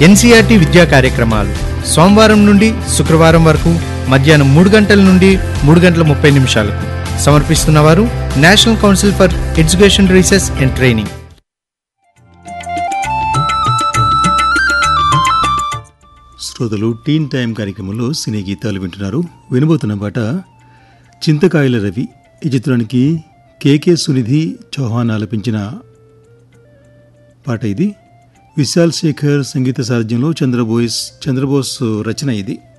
NCERT విద్యా కార్యక్రమాలు సోమవారం నుండి శుక్రవారం వరకు మధ్యాహ్నం మూడు గంటల నుండి మూడు గంటల ముప్పై నిమిషాలకు సమర్పిస్తున్నవారు national council for education research and training శ్రోతలు టీన్ టైం కార్యక్రమంలో సినీ గీతాలు వింటున్నారు వినబోతున్న పాట చింతకాయల రవి ఈ చిత్రానికి కేకే సునిధి చౌహాన్ ఆలపించిన పాట ఇది విశాల్ శేఖర్ సంగీత సారథ్యంలో చంద్రబోస్ చంద్రబోస్ రచన ఇది